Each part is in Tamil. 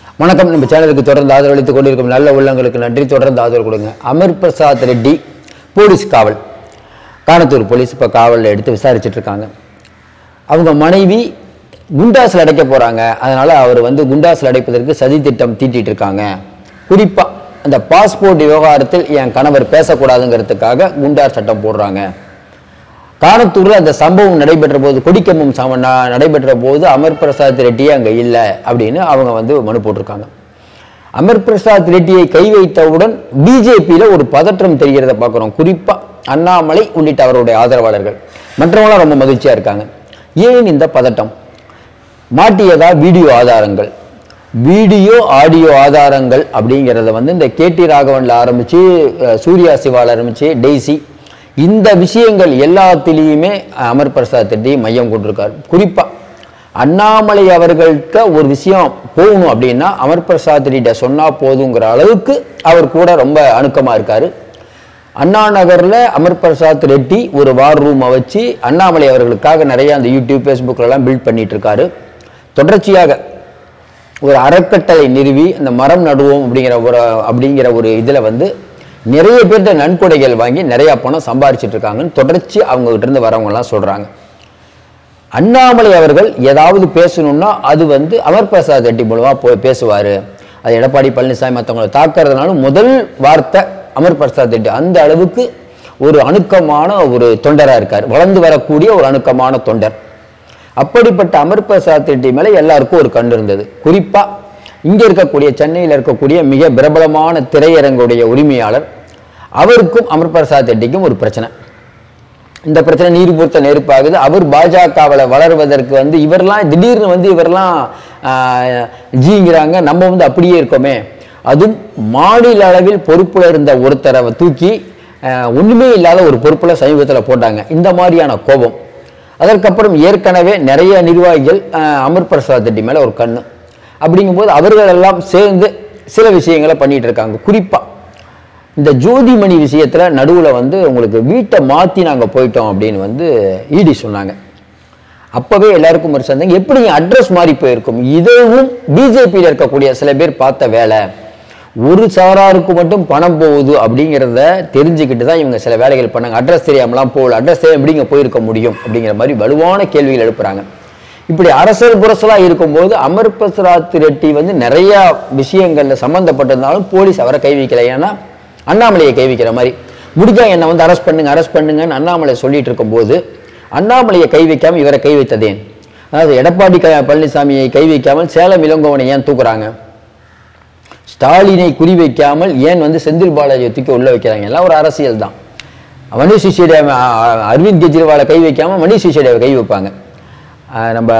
வணக்கம் நம்ம சேனலுக்கு தொடர்ந்து ஆதரவளித்துக் கொண்டிருக்கும் நல்ல உள்ளங்களுக்கு நன்றி தொடர்ந்து ஆதரவு கொடுங்க அமர் பிரசாத் ரெட்டி போலீஸ் காவல் காணத்தூர் போலீஸ் இப்போ காவலில் எடுத்து விசாரிச்சுட்டு இருக்காங்க அவங்க மனைவி குண்டாஸில் அடைக்க போகிறாங்க அதனால் அவர் வந்து குண்டாஸில் அடைப்பதற்கு சதி திட்டம் தீட்டிட்டு இருக்காங்க குறிப்பாக அந்த பாஸ்போர்ட் விவகாரத்தில் என் கணவர் பேசக்கூடாதுங்கிறதுக்காக குண்டாஸ் சட்டம் போடுறாங்க காணத்தூரில் அந்த சம்பவம் நடைபெற்ற போது கொடிக்கம்பம் சம ந- நடைபெற்ற போது அமர் பிரசாத் ரெட்டியே அங்கே இல்லை அப்படின்னு அவங்க வந்து மனு போட்டிருக்காங்க அமர் பிரசாத் ரெட்டியை கை வைத்தவுடன் பிஜேபியில் ஒரு பதற்றம் தெரிகிறத பார்க்குறோம் குறிப்பாக அண்ணாமலை உள்ளிட்ட அவருடைய ஆதரவாளர்கள் மற்றவங்களாம் ரொம்ப மகிழ்ச்சியாக இருக்காங்க ஏன் இந்த பதட்டம் மாட்டியதா வீடியோ ஆதாரங்கள் வீடியோ ஆடியோ ஆதாரங்கள் அப்படிங்கிறத வந்து இந்த கேடி ராகவன்ல ஆரம்பிச்சு அஹ், சூர்யா சிவால ஆரம்பிச்சு டெய்ஸி இந்த விஷயங்கள் எல்லாத்திலையுமே அமர் பிரசாத் ரெட்டி மையம் கொண்டிருக்கார் குறிப்பா அண்ணாமலை அவர்கள்ட்ட ஒரு விஷயம் போகணும் அப்படின்னா அமர் பிரசாத் ரெட்டிட்ட சொன்னா போதுங்கிற அளவுக்கு அவர் கூட ரொம்ப அணுக்கமா இருக்காரு அண்ணா நகர்ல அமர் பிரசாத் ரெட்டி ஒரு வார் ரூமை வச்சு அண்ணாமலை அவர்களுக்காக நிறைய அந்த யூடியூப் ஃபேஸ்புக்ல எல்லாம் பில்ட் பண்ணிட்டு இருக்காரு தொடர்ச்சியாக ஒரு அறக்கட்டளை நிறுவி அந்த மரம் நடுவோம் அப்படிங்கிற ஒரு அப்படிங்கிற ஒரு இதில் வந்து நிறைய பேர்கிட்ட நன்கொடைகள் வாங்கி நிறைய பணம் சம்பாரிச்சிட்டு இருக்காங்கன்னு தொடர்ச்சி அவங்க கிட்ட இருந்து வரவங்க எல்லாம் சொல்றாங்க அண்ணாமலை அவர்கள் ஏதாவது பேசணும்னா அது வந்து அமர் பிரசாத் ரெட்டி மூலமா போய் பேசுவாரு அது எடப்பாடி பழனிசாமி மற்றவங்களை தாக்குறதுனால முதல் வார்த்தை அமர் பிரசாத் ரெட்டி அந்த அளவுக்கு ஒரு அணுக்கமான ஒரு தொண்டரா இருக்கார் வளர்ந்து வரக்கூடிய ஒரு அணுக்கமான தொண்டர் அப்படிப்பட்ட அமர் பிரசாத் ரெட்டி மேல எல்லாருக்கும் ஒரு கண்டு இருந்தது குறிப்பா இங்க இருக்கக்கூடிய சென்னையில் இருக்கக்கூடிய மிக பிரபலமான திரையரங்குடைய உரிமையாளர் அவருக்கும் அமர் பிரசாத் ரெட்டிக்கும் ஒரு பிரச்சனை இந்த பிரச்சனை நீர் பூர்த்த நெருப்பாகுது அவர் பாஜகவில் வளருவதற்கு வந்து இவரெல்லாம் திடீர்னு வந்து இவரெல்லாம் ஆஹ், ஜிங்கிறாங்க நம்ம வந்து அப்படியே இருக்கோமே அதுவும் மாநில அளவில் பொறுப்புல இருந்த ஒருத்தரை தூக்கி ஆஹ், ஒண்ணுமே இல்லாத ஒரு பொறுப்புல சமீபத்தில் போட்டாங்க இந்த மாதிரியான கோபம் அதற்கப்புறம் ஏற்கனவே நிறைய நிர்வாகிகள் ஆஹ், அமர் பிரசாத் ரெட்டி மேல ஒரு கண்ணு அப்படிங்கும்போது அவர்கள் எல்லாம் சேர்ந்து சில விஷயங்களை பண்ணிட்டு இருக்காங்க குறிப்பா இந்த ஜோதிமணி விஷயத்துல நடுவுல வந்து உங்களுக்கு வீட்டை மாத்தி நாங்க போயிட்டோம் அப்படின்னு வந்து ஈடி சொன்னாங்க அப்பவே எல்லாருக்கும் ஒரு சந்தேகம் எப்படி அட்ரஸ் மாறி போயிருக்கும் இதுவும் பிஜேபியில் இருக்கக்கூடிய சில பேர் பார்த்த வேலை ஒரு சாராருக்கு மட்டும் பணம் போகுது அப்படிங்கிறத தெரிஞ்சுக்கிட்டு தான் இவங்க சில வேலைகள் பண்ணாங்க அட்ரஸ் தெரியாமலாம் போகல அட்ரஸ் தெரியாம எப்படிங்க போயிருக்க முடியும் அப்படிங்கிற மாதிரி வலுவான கேள்விகள் எழுப்புறாங்க இப்படி அரசல் புரசலா இருக்கும்போது அமர் பிரசாத் ரெட்டி வந்து நிறைய விஷயங்கள்ல சம்பந்தப்பட்டிருந்தாலும் போலீஸ் அவரை கை வைக்கல ஏன்னா அண்ணாமலையை கை வைக்கிற மாதிரி முடிஞ்சா என்னை வந்து அரெஸ்ட் பண்ணுங்க அரெஸ்ட் பண்ணுங்கன்னு அண்ணாமலை சொல்லிட்டு இருக்கும்போது அண்ணாமலையை கை வைக்காம இவரை கை வைத்ததேன் அதாவது எடப்பாடி க பழனிசாமியை கை வைக்காமல் சேலம் இளங்கோவனை ஏன் தூக்குறாங்க ஸ்டாலினை குறிவைக்காமல் ஏன் வந்து செந்தில் பாலாஜியை தூக்கி உள்ள வைக்கிறாங்க எல்லாம் ஒரு அரசியல் தான் மணிஷ் சிசோடியா அரவிந்த் கெஜ்ரிவாலை கை வைக்காம மணிஷ் சிசோடியாவை கை வைப்பாங்க ஆஹ் நம்ம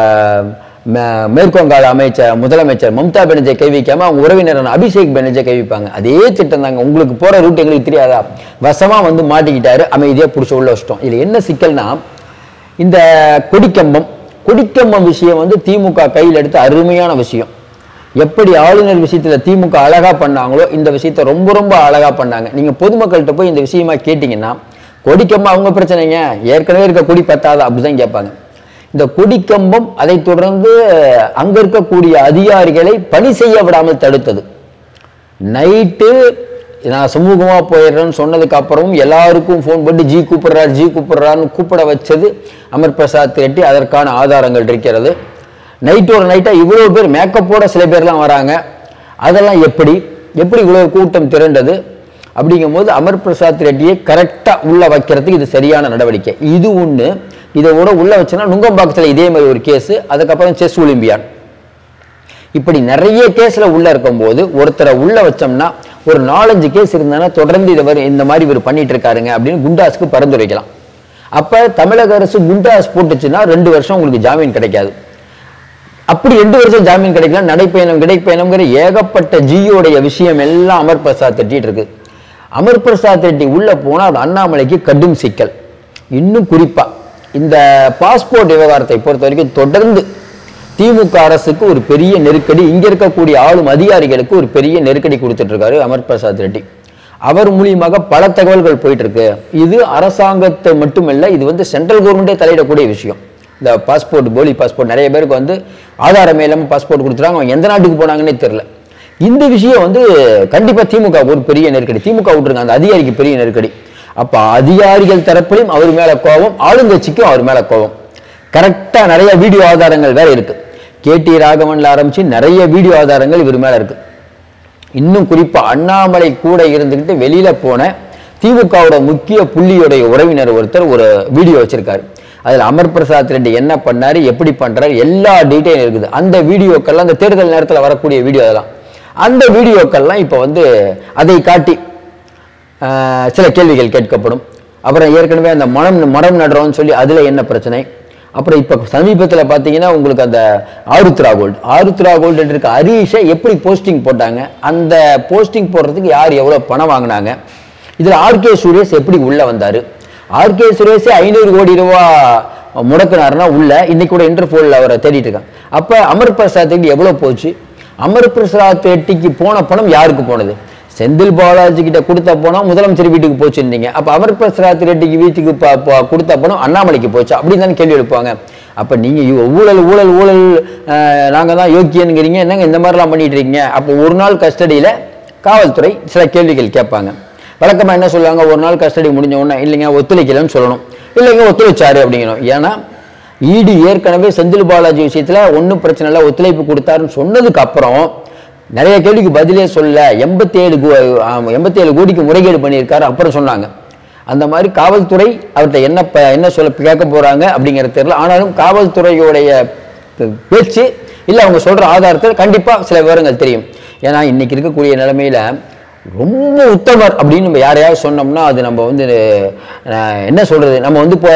மே- மேற்குவங்காள அமைச்சர் முதலமைச்சர் மம்தா பானர்ஜியை கை வைக்காம அவங்க உறவினரான அபிஷேக் பானர்ஜியை கை வைப்பாங்க அதே திட்டம் தாங்க உங்களுக்கு போற ரூட் எங்களுக்கு தெரியாதா வசமா வந்து மாட்டிக்கிட்டாரு அமைதியா புடிச்ச உள்ள வச்சிட்டோம் இதுல என்ன சிக்கல்னா இந்த கொடிக்கம்பம் கொடிக்கம்பம் விஷயம் வந்து திமுக கையில் எடுத்த அருமையான விஷயம் எப்படி ஆளுநர் விஷயத்துல திமுக அழகா பண்ணாங்களோ இந்த விஷயத்த ரொம்ப ரொம்ப அழகா பண்ணாங்க நீங்க பொதுமக்கள்கிட்ட போய் இந்த விஷயமா கேட்டீங்கன்னா கொடிக்கம்பம் அவங்க பிரச்சனைங்க ஏற்கனவே இருக்க கொடி பத்தாதா அப்படிதான் கேட்பாங்க இந்த கொடிக்கம்பம் அதை தொடர்ந்து அங்க இருக்கக்கூடிய அதிகாரிகளை பணி செய்ய விடாமல் தடுத்தது நைட்டு நான் சமூகமா போயிடுறேன்னு சொன்னதுக்கு அப்புறமும் எல்லாருக்கும் ஃபோன் பண்ணி ஜி கூப்பிடுறாரு ஜி கூப்பிடுறாருன்னு கூப்பிட வச்சது அமர் பிரசாத் ரெட்டி அதற்கான ஆதாரங்கள் இருக்கிறது நைட்டு ஒரு நைட்டா இவ்வளவு பேர் மேக்கப்போட சில பேர்லாம் வராங்க அதெல்லாம் எப்படி எப்படி இவ்வளவு கூட்டம் திரண்டது அப்படிங்கும்போது அமர் பிரசாத் ரெட்டியை கரெக்டா உள்ள வைக்கிறதுக்கு இது சரியான நடவடிக்கை இது ஒண்ணு இதை விட உள்ள வச்சோன்னா நுங்கம்பாக்கத்தில் இதே மாதிரி ஒரு கேஸ் அதுக்கப்புறம் செஸ் ஒலிம்பியாட் இப்படி நிறைய கேஸ்ல உள்ள இருக்கும்போது ஒருத்தரை உள்ள வச்சோம்னா ஒரு நாலஞ்சு கேஸ் இருந்தானா தொடர்ந்து இதை வரை இந்த மாதிரி இவர் பண்ணிட்டு இருக்காருங்க அப்படின்னு குண்டாஸ்க்கு பரிந்துரைக்கலாம் அப்ப தமிழக அரசு குண்டாஸ் போட்டுச்சுன்னா ரெண்டு வருஷம் உங்களுக்கு ஜாமீன் கிடைக்காது அப்படி ரெண்டு வருஷம் ஜாமீன் கிடைக்கலாம் நடைப்பயணம் கிடைப்பயணம்ங்கிற ஏகப்பட்ட ஜியோடைய விஷயம் எல்லாம் அமர் பிரசாத் ரெட்டிட்டு இருக்கு அமர் பிரசாத் ரெட்டி உள்ள போனா அது அண்ணாமலைக்கு கடும் சிக்கல் இன்னும் குறிப்பா இந்த பாஸ்போர்ட் விவகாரத்தை பொறுத்த வரைக்கும் தொடர்ந்து திமுக அரசுக்கு ஒரு பெரிய நெருக்கடி இங்க இருக்கக்கூடிய ஆளும் அதிகாரிகளுக்கு ஒரு பெரிய நெருக்கடி கொடுத்துட்டு இருக்காரு அமர் பிரசாத் ரெட்டி அவர் மூலியமாக பல தகவல்கள் போயிட்டு இருக்கு இது அரசாங்கத்தை மட்டுமல்ல இது வந்து சென்ட்ரல் கவர்மெண்டே தலையிடக்கூடிய விஷயம் இந்த பாஸ்போர்ட் போலி பாஸ்போர்ட் நிறைய பேருக்கு வந்து ஆதாரமே இல்லாமல் பாஸ்போர்ட் கொடுத்துறாங்க அவங்க எந்த நாட்டுக்கு போனாங்கன்னே தெரியல இந்த விஷயம் வந்து கண்டிப்பா திமுக ஒரு பெரிய நெருக்கடி திமுக விட்டுருங்க அந்த அதிகாரிக்கு பெரிய நெருக்கடி அப்ப அதிகாரிகள் தரப்புலையும் அவர் மேல கோபம் ஆளுங்கட்சிக்கும் அவர் மேல கோபம் கரெக்டா நிறைய வீடியோ ஆதாரங்கள் வேற இருக்கு கேடி ராகவன்ல ஆரம்பிச்சு நிறைய வீடியோ ஆதாரங்கள் இவர் மேல இருக்கு இன்னும் குறிப்பா அண்ணாமலை கூட இருந்துகிட்டு வெளியில போன திமுகவோட முக்கிய புள்ளியுடைய உறவினர் ஒருத்தர் ஒரு வீடியோ வச்சிருக்காரு அதுல அமர் பிரசாத் ரெட்டி என்ன பண்ணாரு எப்படி பண்றாரு எல்லா டீட்டெயில் இருக்குது அந்த வீடியோக்கள்லாம் அந்த தேர்தல் நேரத்துல வரக்கூடிய வீடியோ அதெல்லாம் அந்த வீடியோக்கள்லாம் இப்போ வந்து அதை காட்டி ஆஹ், சில கேள்விகள் கேட்கப்படும் அப்புறம் ஏற்கனவே அந்த மரம் மரம் நடுறோம்னு சொல்லி அதுல என்ன பிரச்சனை அப்புறம் இப்போ சமீபத்தில் பார்த்தீங்கன்னா உங்களுக்கு அந்த ஆருத்ரா கோல்டு ஆருத்ரா கோல்டு இருக்க ஹரீஷை எப்படி போஸ்டிங் போட்டாங்க அந்த போஸ்டிங் போடுறதுக்கு யார் எவ்வளோ பணம் வாங்கினாங்க இதில் ஆர்கே சுரேஷ் எப்படி உள்ளே வந்தார் ஆர்கே சுரேஷே ஐநூறு கோடி ரூபா முடக்கினாருன்னா உள்ள இன்னைக்கு கூட இன்டர்போலில் அவரை தேடிட்டு இருக்காங்க அப்போ அமர் பிரசாத் ரெட்டி எவ்வளோ போச்சு அமர் பிரசாத் ரெட்டிக்கு போன பணம் யாருக்கு போனது செந்தில் பாலாஜி கிட்ட கொடுத்த பணம் முதலமைச்சர் வீட்டுக்கு போச்சுன்னீங்க அப்ப அமர் பிரசாத் ரெட்டிக்கு வீட்டுக்கு ப- ப- கொடுத்த பணம் அண்ணாமலைக்கு போச்சு அப்படின்னு தானே கேள்வி எழுப்புவாங்க அப்ப நீங்க இவ- ஊழல் ஊழல் ஊழல் அஹ், நாங்க தான் யோக்கியனுங்கிறீங்க என்னங்க இந்த மாதிரிலாம் பண்ணிட்டு இருக்கீங்க அப்போ ஒரு நாள் கஸ்டடியில காவல்துறை சில கேள்விகள் கேட்பாங்க வழக்கமா என்ன சொல்லுவாங்க ஒரு நாள் கஸ்டடி முடிஞ்ச உடனே இல்லைங்க ஒத்துழைக்கலன்னு சொல்லணும் இல்லைங்க ஒத்துழைச்சாரு அப்படிங்கணும் ஏன்னா இடி ஏற்கனவே செந்தில் பாலாஜி விஷயத்துல ஒன்றும் பிரச்சனை இல்லை ஒத்துழைப்பு கொடுத்தாருன்னு சொன்னதுக்கு அப்புறம் நிறைய கேள்விக்கு பதிலே சொல்ல எண்பத்தி ஏழு எண்பத்தி ஏழு கோடிக்கு முறைகேடு பண்ணியிருக்காரு அப்புறம் சொன்னாங்க அந்த மாதிரி காவல்துறை அவர்கிட்ட என்ன ப- என்ன சொல்ல கேட்க போறாங்க அப்படிங்கிறது தெரியல ஆனாலும் காவல்துறையுடைய பே- பேச்சு இல்லை அவங்க சொல்ற ஆதாரத்தில் கண்டிப்பா சில விவரங்கள் தெரியும் ஏன்னா இன்னைக்கு இருக்கக்கூடிய நிலைமையில ரொம்ப உத்தமர் அப்படின்னு நம்ம யாரையாவது சொன்னோம்னா அது நம்ம வந்து அஹ், என்ன சொல்றது நம்ம வந்து இப்போ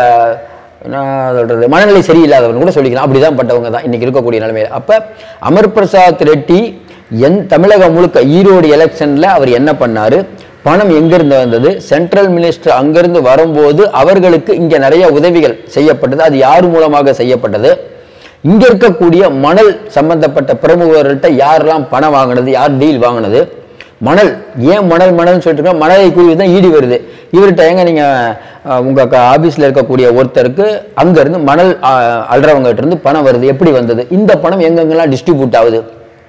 நான் சொல்றது மனநிலை சரியில்லாதவன் கூட சொல்லிக்கலாம் அப்படிதான் பட்டவங்க தான் இன்னைக்கு இருக்கக்கூடிய நிலைமையில அப்ப அமர் பிரசாத் ரெட்டி என் தமிழகம் முழுக்க ஈரோடு எலெக்ஷன்ல அவர் என்ன பண்ணாரு பணம் எங்கிருந்து வந்தது சென்ட்ரல் மினிஸ்டர் அங்கிருந்து வரும்போது அவர்களுக்கு இங்க நிறைய உதவிகள் செய்யப்பட்டது அது யார் மூலமாக செய்யப்பட்டது இங்க இருக்கக்கூடிய மணல் சம்பந்தப்பட்ட பிரமுகர்கள்ட்ட யாரெல்லாம் பணம் வாங்கினது யார் டீல் வாங்கினது மணல் ஏன் மணல் மணல்னு சொல்லிட்டு இருக்கோம் மணலை குருவி தான் ஈடி வருது இவர்கிட்ட எங்க நீங்க அஹ், உங்க க- ஆபீஸ்ல இருக்கக்கூடிய ஒருத்தருக்கு அங்க இருந்து மணல் அஹ், அள்ளுறவங்க கிட்ட இருந்து பணம் வருது எப்படி வந்தது இந்த பணம் எங்கெங்கெல்லாம் டிஸ்ட்ரிபியூட் ஆகுது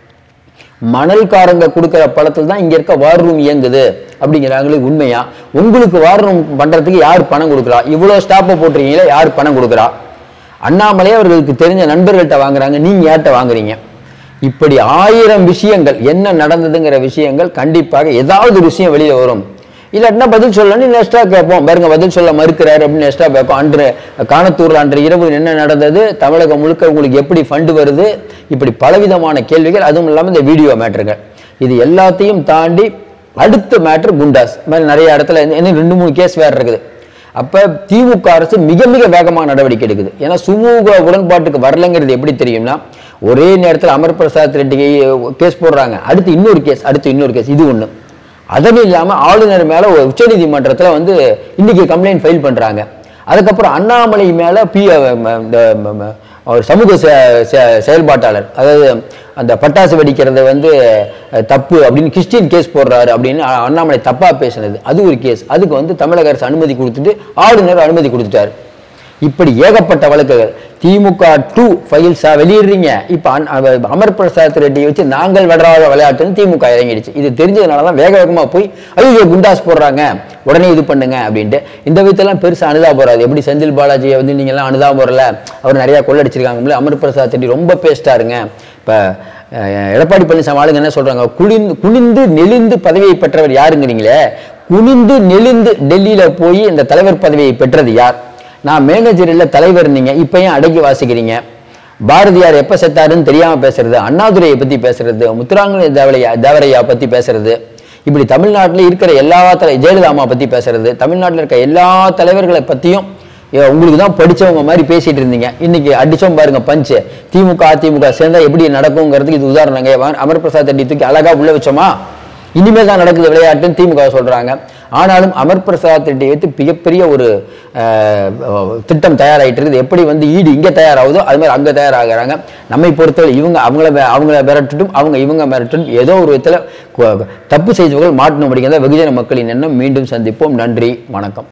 மணல்காரங்க கொடுக்குற பணத்தில் தான் இங்க இருக்க வார் ரூம் இயங்குது அப்படிங்கிறாங்களே உண்மையா உங்களுக்கு வார் ரூம் பண்றதுக்கு யார் பணம் கொடுக்குறா இவ்வளவு ஸ்டாப்பை போட்டிருக்கீங்களே யார் பணம் கொடுக்குறா அண்ணாமலே அவர்களுக்கு தெரிஞ்ச நண்பர்கள்ட்ட வாங்குறாங்க நீங்க யார்கிட்ட வாங்குறீங்க இப்படி ஆயிரம் விஷயங்கள் என்ன நடந்ததுங்கிற விஷயங்கள் கண்டிப்பாக ஏதாவது ஒரு விஷயம் வெளியில வரும் இல்லாட்டினா பதில் சொல்லணும் நெக்ஸ்டா கேட்போம் பாருங்க பதில் சொல்ல மறுக்கிறாரு அப்படின்னு நெக்ஸ்டா கேட்போம் அன்று காணத்தூர்ல அன்று இரவு என்ன நடந்தது தமிழகம் முழுக்க உங்களுக்கு எப்படி ஃபண்டு வருது இப்படி பலவிதமான கேள்விகள் அதுவும் இல்லாமல் இந்த வீடியோ மேட்டருங்கள் இது எல்லாத்தையும் தாண்டி அடுத்த மேட்ரு குண்டாஸ் இந்த மாதிரி நிறைய இடத்துல இன்னும் இன்னும் ரெண்டு மூணு கேஸ் வேற இருக்குது அப்ப திமுக அரசு மிக மிக வேகமாக நடவடிக்கை எடுக்குது ஏன்னா சுமூக உடன்பாட்டுக்கு வரலைங்கிறது எப்படி தெரியும்னா ஒரே நேரத்தில் அமர் பிரசாத் ரெட்டிக்கு கேஸ் போடுறாங்க அடுத்து இன்னொரு கேஸ் அடுத்து இன்னொரு கேஸ் இது ஒண்ணு அதுவும் இல்லாம ஆளுநர் மேல ஒரு உச்சநீதிமன்றத்துல வந்து இன்னைக்கு கம்ப்ளைண்ட் ஃபைல் பண்றாங்க அதுக்கப்புறம் அண்ணாமலை மேல பி இந்த ம- ம- அவர் சமூக செ- செ- செயல்பாட்டாளர் அதாவது அந்த பட்டாசு வெடிக்கிறது வந்து அஹ், தப்பு அப்படின்னு கிறிஸ்டின் கேஸ் போடுறாரு அப்படின்னு அ- அண்ணாமலை தப்பா பேசினது அது ஒரு கேஸ் அதுக்கு வந்து தமிழக அரசு அனுமதி கொடுத்துட்டு ஆளுநர் அனுமதி கொடுத்துட்டாரு இப்படி ஏகப்பட்ட வழக்குகள் திமுக டூ ஃபைல்ஸா வெளியிடுறீங்க இப்ப அன்- அவ- அமர் பிரசாத் ரெட்டியை வச்சு நாங்கள் விளையாட விளையாட்டுன்னு திமுக இறங்கிடுச்சு இது தெரிஞ்சதுனால தான் வேக வேகமா போய் ஐயோ குண்டாஸ் போடுறாங்க உடனே இது பண்ணுங்க அப்படின்ட்டு இந்த விதத்தெல்லாம் பெருசா அனுதா போறாது எப்படி செந்தில் பாலாஜியை வந்து நீங்க எல்லாம் அனுதா போறல அவர் நிறைய கொள்ளடிச்சிருக்காங்க அமர் பிரசாத் ரெட்டி ரொம்ப பேசிட்டாருங்க இப்ப அஹ், எடப்பாடி பழனிசாமி ஆளுங்க என்ன சொல்றாங்க குளிந்து குனிந்து நெளிந்து பதவியை பெற்றவர் யாருங்கிறீங்களே குனிந்து நெளிந்து டெல்லியில போய் இந்த தலைவர் பதவியை பெற்றது யார் நான் மேனேஜர் இல்ல தலைவர் நீங்க இப்ப ஏன் அடக்கி வாசிக்கிறீங்க பாரதியார் எப்ப செத்தாருன்னு தெரியாம பேசுறது அண்ணாதுரையை பத்தி பேசுறது முத்துராங்கலை தேவரையா தேவரையா பத்தி பேசுறது இப்படி தமிழ்நாட்டில் இருக்கிற எல்லா தலை ஜெயலலிதா அம்மா பத்தி பேசுறது தமிழ்நாட்டில் இருக்க எல்லா தலைவர்களை பத்தியும் ஏ, உங்களுக்கு தான் படிச்சவங்க மாதிரி பேசிட்டு இருந்தீங்க இன்னைக்கு அடிச்சோம் பாருங்க பஞ்சு திமுக அதிமுக சேர்ந்தா எப்படி நடக்குங்கிறதுக்கு இது உதாரணங்க வா- அமர் பிரசாத் ரெட்டி தூக்கி அழகா உள்ள வச்சோமா இனிமேல் தான் நடக்குது விளையாட்டுன்னு திமுக சொல்றாங்க ஆனாலும் அமர் பிரசாத் ரெட்டி வைத்து மிகப்பெரிய ஒரு அஹ், திட்டம் தயாராயிட்டு இருக்குது எப்படி வந்து ஈடு இங்க தயாராகுதோ அது மாதிரி அங்க தயாராகிறாங்க நம்மை பொறுத்தவரை இவங்க அவங்கள வே- அவங்கள மிரட்டட்டும் அவங்க இவங்க மிரட்டட்டும் ஏதோ ஒரு விதத்துல கு- தப்பு செய்தவர்கள் மாட்டணும் அப்படிங்கிறத வெகுஜன மக்களின் எண்ணம் மீண்டும் சந்திப்போம் நன்றி வணக்கம்